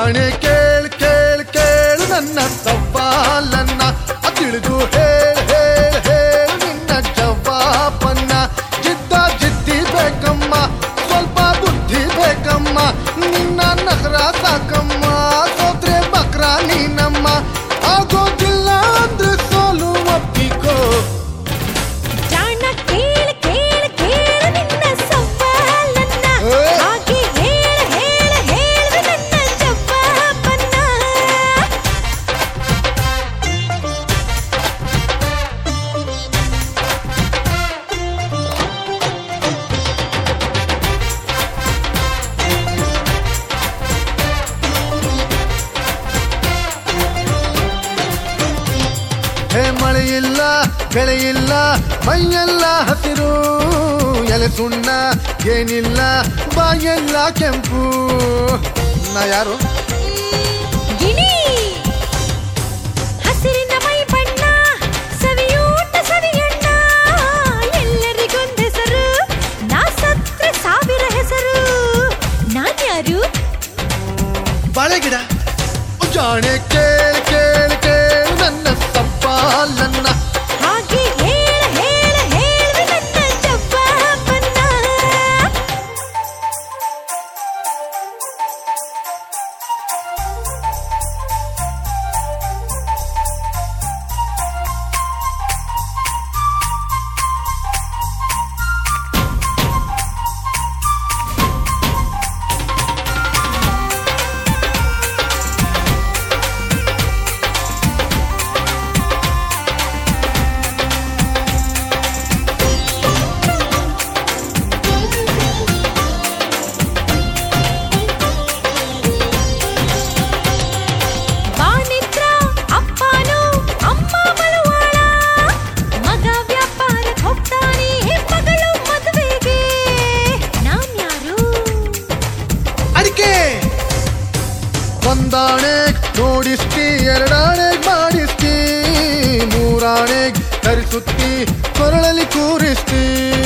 ಜಾಣೆ ಕೇಳ್ ಕೇಳ್ ಕೇಳು ನನ್ನ ಸವಾಲನ್ನ ತಿಳಿದು ಹೇಳ್ ಹೇಳ್ ಹೇಳ್ ನಿನ್ನ ಜವಾಬನ್ನ ಜಿದ್ದ ಜಿದ್ದಿ ಬೇಕಮ್ಮ ಸ್ವಲ್ಪ ಬುದ್ಧಿ ಬೇಕಮ್ಮ ನಿನ್ನ ನಗರ ಸಾಕಮ್ಮ ಸೋತ್ರೆ ಬಕ್ರ ನೀನಮ್ಮ ಆಗೋದಿಲ್ಲ ಅಂದ್ರೆ ಸೋಲು ಒಪ್ಪಿಕೋ ಜಾಣ ಕೇಳ ಕೇಳ ಕೇಳ ನಿನ್ನ ಸವಾಲನ್ನ ಏ? ಹಾಗೆ ಹೇಳ ಹೇಳ ಹೇಳ ನನ್ನ ಜವಾಬನ್ನ ಹೇ ಮಳೆಯಿಲ್ಲ ಬೆಳೆಯಿಲ್ಲ ಮೈಯೆಲ್ಲ ಹಸಿರು ಎಲೆ ಸುಣ್ಣ ಏನಿಲ್ಲ ಬಾಯೆಲ್ಲ ಕೆಂಪು ನಾ ಯಾರು ಗಿಣಿ ಹಸಿರಿನ ಮೈ ಬಣ್ಣ ಸವಿಯೂಟ ಸವಿಯಣ್ಣ ಎಲ್ಲರಿಗೊಂದೆಸರು ನಾ ಸತ್ರೆ ಸಾವಿರ ಹೆಸರು ನಾನ್ಯಾರು ಬಾಳೆಗಿಡ ಜಾಣೆ ಕೇಳ್ ಕೇಳ್ ಕೇಳು ನನ್ನ ಸಪ್ಪಾಲನ್ನ ಹಾಗೆ ಹೇಳ ಹೇಳ ಹೇಳ ನನ್ನ ಜವಾಬನ್ನ ಬಾನಿದ್ರ ಅಪ್ಪನು ಅಮ್ಮ ಬಳುವಾಳ ಮಗ ವ್ಯಾಪಾರಕ್ಕೆ ಹೋಗ್ತಾನೆ ಮಗಳು ಮದುವೆಗೆ ನಾನ್ಯಾರು ಅಡಿಕೆ ಒಂದಾಣೆ ನೋಡಿಸ್ತಿ ಎರಡಾಣೆ ಮಾಡಿಸ್ತಿ ಮೂರಾಣೆ ಧರಿಸುತ್ತಿ ಕೊರಳಲ್ಲಿ ಕೂರಿಸ್ತಿ